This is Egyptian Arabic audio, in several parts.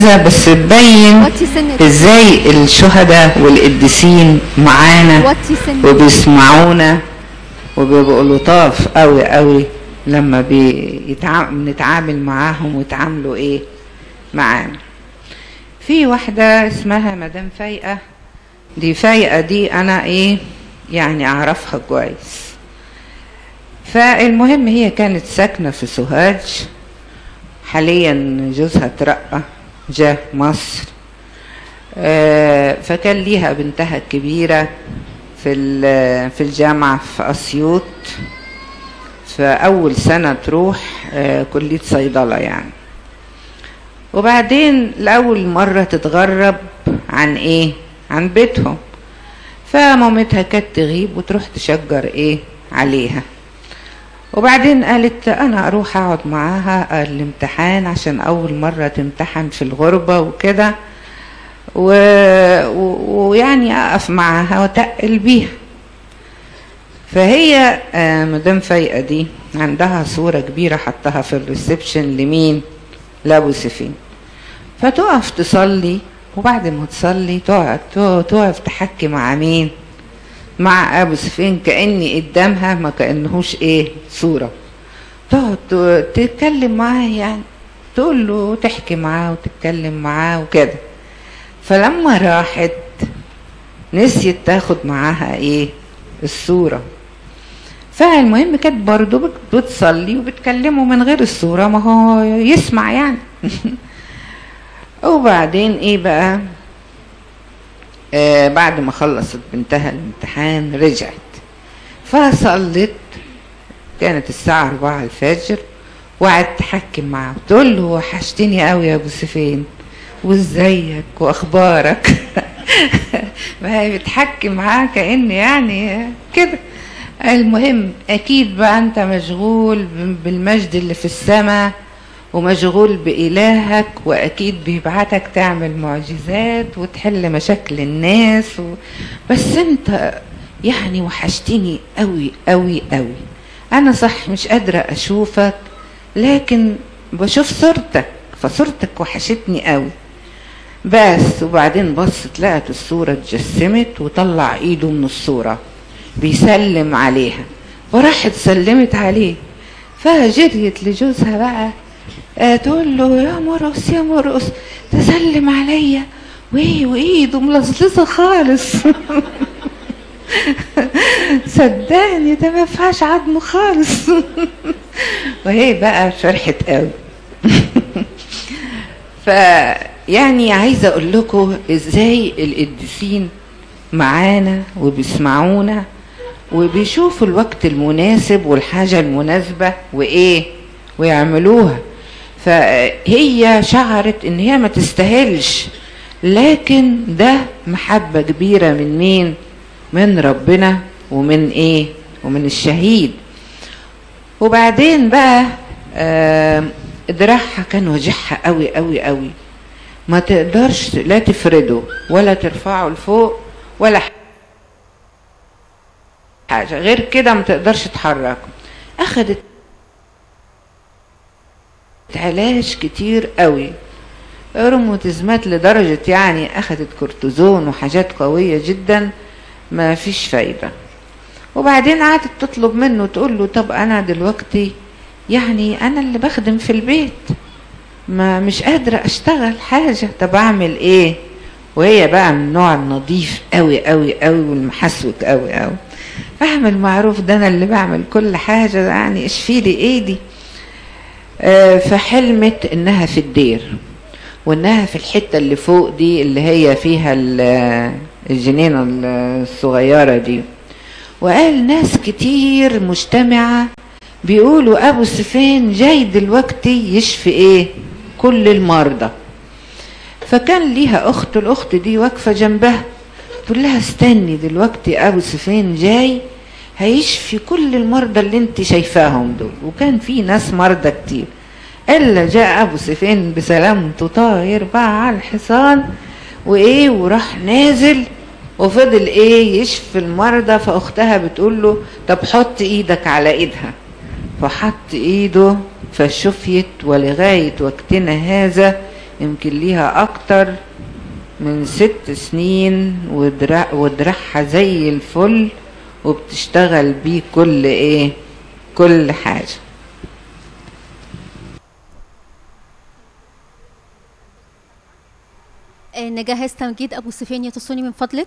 بس تبين وطي سنة ازاي الشهداء والقديسين معانا وطي سنة وبيسمعونا وبيبقوا لطاف قوي قوي لما بيتع... بنتعامل معاهم ويتعاملوا ايه معانا في واحدة اسمها مدام فايقة دي فايقة دي انا ايه يعني اعرفها كويس فالمهم هي كانت ساكنة في سوهاج حاليا جوزها اترقى جه مصر آه، فكان ليها بنتها الكبيرة في ال- في الجامعة في أسيوط فأول سنة تروح آه، كلية صيدلة يعني وبعدين لأول مرة تتغرب عن إيه؟ عن بيتهم فمامتها كانت تغيب وتروح تشجر إيه عليها وبعدين قالت انا اروح اقعد معاها الامتحان عشان اول مرة تمتحن في الغربة وكده و... و... ويعني اقف معاها واتقل بيها فهي آه، مدام فايقة دي عندها صورة كبيرة حطها في الريسبشن لمين لابو سفين فتقف تصلي وبعد ما تصلي تقعد تقف تحكي مع مين مع ابو سفين كاني قدامها ما كانهوش ايه صوره تقعد ت- تتكلم معاه يعني تقول له تحكي معاه وتتكلم معاه وكده فلما راحت نسيت تاخد معاها ايه الصوره فالمهم كانت برضه بت- بتصلي وبتكلمه من غير الصوره ما هو يسمع يعني وبعدين ايه بقى آه بعد ما خلصت بنتها الامتحان رجعت فصلت كانت الساعة أربعة الفجر وقعدت تحكم معاه تقول له وحشتني قوي يا أبو سفين وازيك واخبارك ما هي بتحكي معاه كأن يعني كده المهم اكيد بقى انت مشغول بالمجد اللي في السماء ومشغول بإلهك وأكيد بيبعتك تعمل معجزات وتحل مشاكل الناس و... بس أنت يعني وحشتني قوي قوي قوي أنا صح مش قادرة أشوفك لكن بشوف صورتك فصورتك وحشتني قوي بس وبعدين بصت لقت الصورة اتجسمت وطلع ايده من الصورة بيسلم عليها وراحت سلمت عليه فجريت لجوزها بقى آه تقول له يا مرقص يا مرقص تسلم عليا وايه وايده ملصلصه خالص صدقني ده ما فيهاش عظم خالص وهي بقى فرحت قوي فيعني عايزه اقول لكم ازاي القديسين معانا وبيسمعونا وبيشوفوا الوقت المناسب والحاجه المناسبه وايه ويعملوها فهي شعرت ان هي ما تستاهلش لكن ده محبة كبيرة من مين من ربنا ومن ايه ومن الشهيد وبعدين بقى آه دراعها كان وجعها قوي قوي قوي ما تقدرش لا تفرده ولا ترفعه لفوق ولا حاجة غير كده ما تقدرش تحركه اخدت علاج كتير قوي روماتيزمات لدرجة يعني أخدت كورتيزون وحاجات قوية جدا ما فيش فايدة وبعدين قعدت تطلب منه تقول له طب أنا دلوقتي يعني أنا اللي بخدم في البيت ما مش قادرة أشتغل حاجة طب أعمل إيه وهي بقى من النوع النظيف قوي قوي قوي والمحسوك قوي قوي أعمل معروف ده أنا اللي بعمل كل حاجة يعني اشفي لي إيدي آه، فحلمت انها في الدير وانها في الحته اللي فوق دي اللي هي فيها ال- الجنينه الصغيره دي وقال ناس كتير مجتمعه بيقولوا ابو سفين جاي دلوقتي يشفي ايه كل المرضى فكان ليها اخت الاخت دي واقفه جنبها تقول لها استني دلوقتي ابو سفين جاي هيشفي كل المرضى اللي انت شايفاهم دول وكان في ناس مرضى كتير الا جاء ابو سفين بسلامته طاير بقى على الحصان وايه وراح نازل وفضل ايه يشفي المرضى فاختها بتقول له طب حط ايدك على ايدها فحط ايده فشفيت ولغايه وقتنا هذا يمكن ليها اكتر من ست سنين ودرع ودراعها زي الفل وبتشتغل بيه كل ايه كل حاجة آه، نجهز تمجيد ابو سفيان يتصوني من فضلك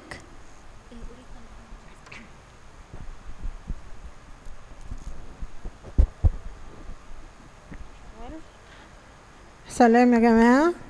سلام يا جماعة